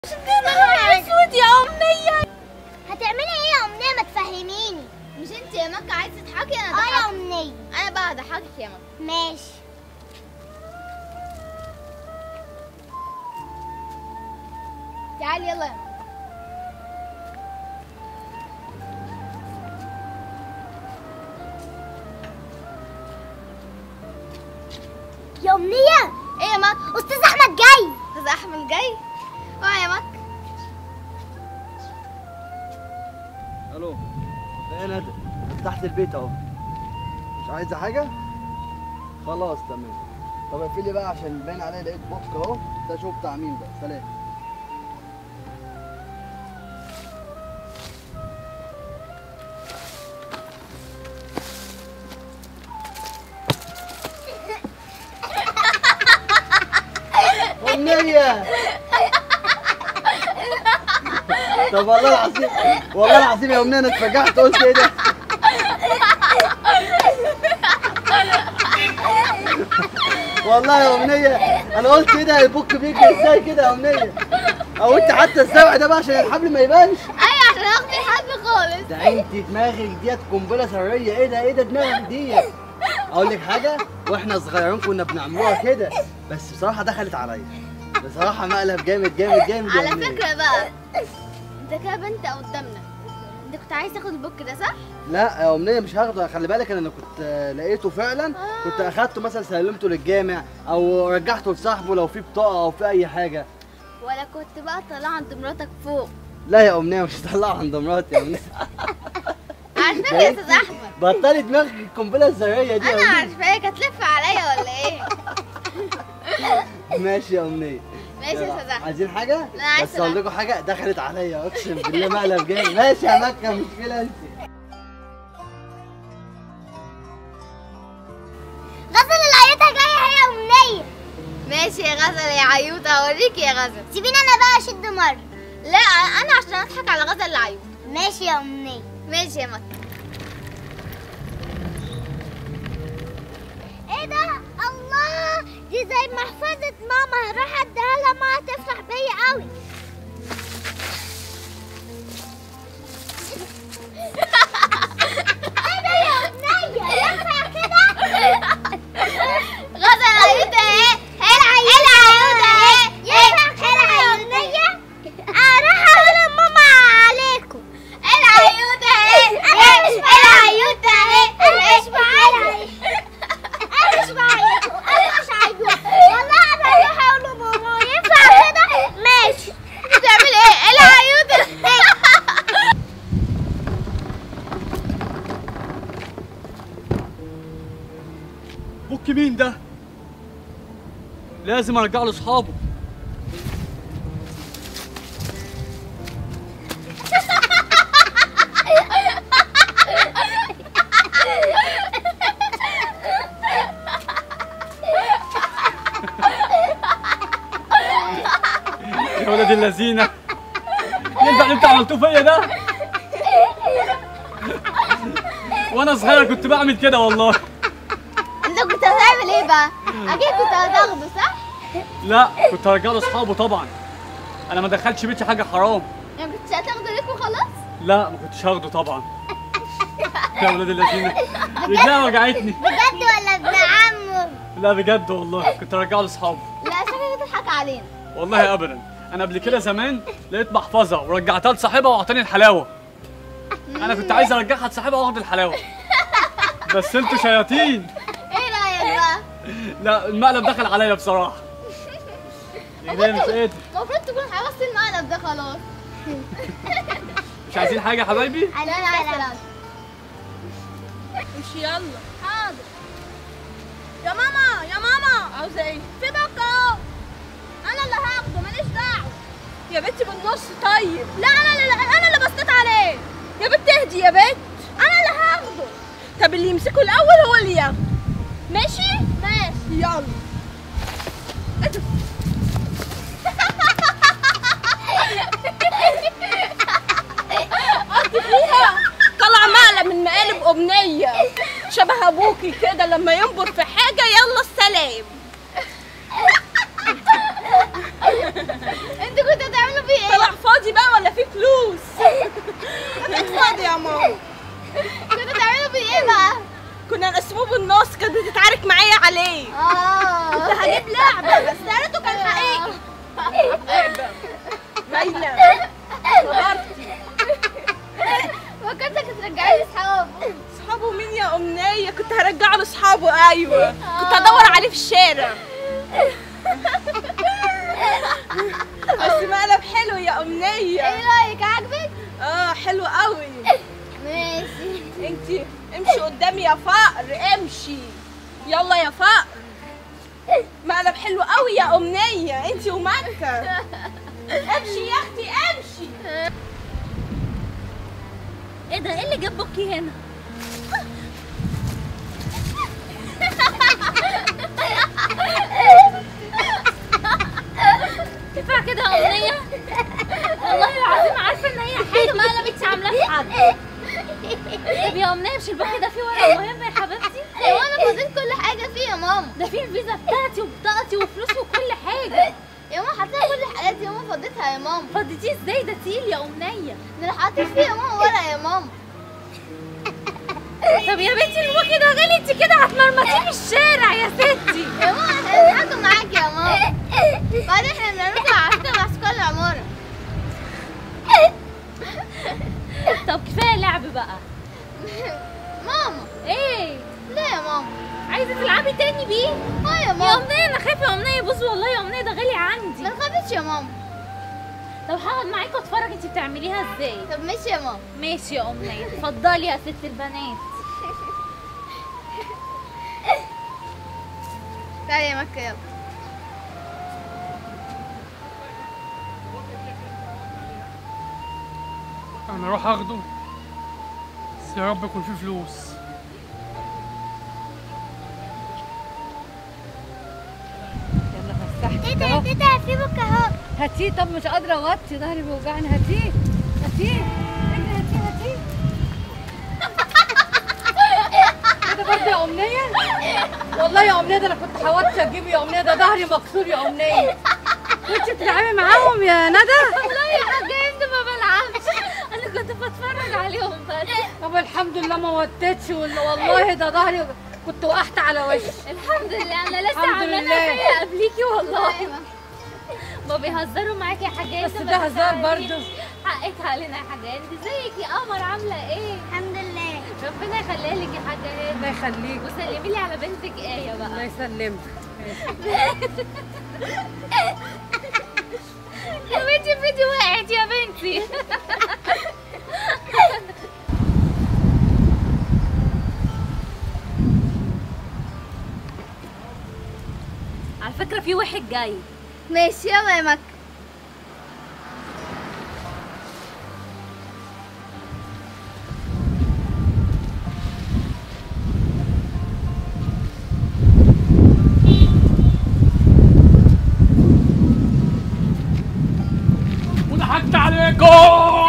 اسود يا امنيه هتعملي ايه يا امنيه ما تفهميني مش انت يا مكة عايزه تضحكي انا اه يا ضحكت امنيه انا بقى هضحكك يا مكة ماشي تعالي يلا يا مكة يا امنيه ايه يا مكة استاذ احمد جاي استاذ احمد جاي اه يا مكة الو ايه ندى تحت البيت اهو مش عايزه حاجه خلاص تمام طب اقفلي بقى عشان باين عليا لقيت بوك اهو ده شوف بتاع مين بقى سلام أمنية طب والله العظيم والله العظيم يا أمنية أنا اتفجعت قلت إيه ده؟ والله يا أمنية أنا قلت إيه ده البوك بيجري إزاي كده يا أمنية؟ أو أنت حتى الزرع ده بقى عشان الحبل ما يبانش ايوه عشان اخفي الحبل خالص ده أنت دماغك ديت قنبلة سرية إيه ده إيه ده دماغك ديت؟ أقول لك حاجة وإحنا صغيرين كنا بنعملوها كده بس بصراحة دخلت عليا بصراحة مقلب جامد جامد جامد يا على أمنية. فكرة بقى انت كده بنت قدامنا انت كنت عايز تاخد البوك ده صح؟ لا يا امنيه مش هاخده خلي بالك انا كنت آه، لقيته فعلا كنت اخدته مثلا سلمته للجامع او رجعته لصاحبه لو في بطاقه او في اي حاجه ولا كنت بقى طالعة عند مراتك فوق لا يا امنيه مش هطلعه عند مراتي يا امنيه عارفاك يا استاذ احمد بطلي دماغك القنبله الذريه دي يا انا أمنية. عارفاك هتلف عليا ولا ايه؟ ماشي يا امنيه ماشي يا يلا، استاذ احمد عايزين حاجه لا، عايز بس اقول سلام. لكم حاجه دخلت عليا اقسم بالله مقلب جامد ماشي يا مكه مشكله انت غزل العيطه جايه هي يا امنيه ماشي يا غزل يا عيوطة اوريكي يا غزل سيبيني انا بقى اشد مره لا انا عشان اضحك على غزل العيوط ماشي يا امنيه ماشي يا مكة ايه ده الله دي زي محفظه ماما راح اديها لها ماما تفرح بيا قوي ايه ده يا امنيه ينفع كده غزل العيوطة اهي هي العيوطة اهي ينفع كده يا امنيه اروح اقول لماما عليكم العيوطة اهي انا مش العيوطة اهي انا مش معايا انا مش معايا انا مش عايزه والله انا اروح اقول لماما ينفع كده ماشي بتعمل ايه العيوطة بوك مين ده؟ لازم ارجع له اصحابه يا ولد اللذينة ينفع اللي انت عملتوه فيا ده؟ وانا صغير كنت بعمل كده والله انت كنت هتعمل ايه بقى؟ اكيد كنت هتاخده صح؟ لا كنت هرجع له اصحابه طبعا انا ما دخلتش بيتي حاجه حرام يعني كنتش هتاخده ليك وخلاص؟ لا ما كنتش هاخده طبعا يا ولاد اللذينه رجلها وجعتني بجد ولا ابن عمه لا بجد والله كنت هرجعه لاصحابه لا شكلك بتضحك علينا والله ابدا انا قبل كده زمان لقيت محفظه ورجعتها لصاحبها واعطاني الحلاوه انا كنت عايز ارجعها لصاحبها واخد الحلاوه بس انتوا شياطين ايه رايك بقى؟ لا المقلب دخل عليا بصراحه رجليا مش قادر المفروض تكون حفظت المقلب ده خلاص مش عايزين حاجه يا حبايبي لا انا عايز سلام امشي يلا حاضر يا ماما يا ماما عاوزه ايه في بكه اهو انا اللي هاخده ماليش دعوه يا بنتي بالنص طيب لا انا اللي انا اللي بصيت عليه يا بنت اهدي يا بنت انا اللي هاخده طب اللي يمسكه الاول هو اللي ياخده ماشي ماشي يلا إيه ده؟ قصدي فيها طلع مقلب من مقالب أمنية شبه أبوكي كده لما ينبر في حاجة يلا السلام انتوا كنتوا هتعملوا فيه عليه اه كنت هجيب لعبة بس يا ريته كان حقيقي لعبة مايلة صبرتي فكرتك ترجعي لي اصحابه صحابه مين يا أمنية كنت هرجعه لأصحابه أيوة كنت هدور عليه في الشارع بس مقلب حلو يا أمنية ايه رايك عاجبك اه حلو قوي ماشي انتي امشي قدامي يا فقر امشي يلا يا فقر مقلب حلو قوي يا أمنية انتي ومكة امشي يا اختي امشي ايه ده ايه اللي جاب بوكي هنا ينفع كده يا أمنية؟ والله العظيم عارفة إن هي حاجة ما قلبتش عاملاها في حد طب يا أمنية مش البوكي ده فيه ورقة مهمة يا حبيبتي؟ ايوه انا فضيت كل حاجه فيه يا ماما ده فيه الفيزا بتاعتي وبطاقتي وفلوسي وكل حاجة يا ماما حطيت كل الحاجات دي يا ماما فضيتها يا ماما فضيتيه ازاي ده تقيل يا أمنية ده انا حطيت فيه يا ماما ورقه يا ماما طب يا بنتي البوكي ده غالي انت كده هتمرمطيه في الشارع يا ستي يا ماما احنا بنضحكوا معاكي يا ماما بعدين احنا بنعملكوا على فكره مع سكان العماره طب كفاية لعب بقى ماما ايه لا يا ماما عايزة تلعبي تاني بيه؟ اه يا يا ماما أمنية أنا خايفة يا أمنية بصي والله يا أمنية ده غالي عندي ما تخافيش يا ماما طب هقعد معاكي واتفرج انت بتعمليها ازاي طب ماشي يا ماما ماشي يا أمنية اتفضلي يا ست البنات تعالي يا مكة يلا انا اروح اخده بس يا رب يكون فيه فلوس يلا مسحت ايه ده ايه ده في بكره اهو هاتيه طب مش قادره اوطي ظهري بيوجعني هاتيه هاتيه اجري هاتيه هاتيه كده برضه يا امنيه والله يا امنيه ده انا كنت حاولت اجيبه يا امنيه ده ظهري مكسور يا امنيه كنت بتلعبي معاهم يا ندى والله يا حاجة انت ما بلعبش انا كنت بتفرج عليهم بس طب الحمد لله ما وطيتش وال- والله ده ظهري كنت وقعت على وشي الحمد لله انا لسه الحمد عاملاها لله. فيا قبليكي والله ايوه ما بيهزروا معاكي يا حاجة بس انت ده ما هزار تزعليش. برضه. حقك علينا يا حاجة انت ازيك يا قمر عاملة ايه الحمد لله ربنا يخليها لك يا حاجة ايه الله يخليك وسلمي لي على بنتك ايه الله بقى يسلمك يا بنتي الفيديو وقعت يا بنتي على فكرة في واحد جاي ماشي يلا يا مكة وضحكت عليكم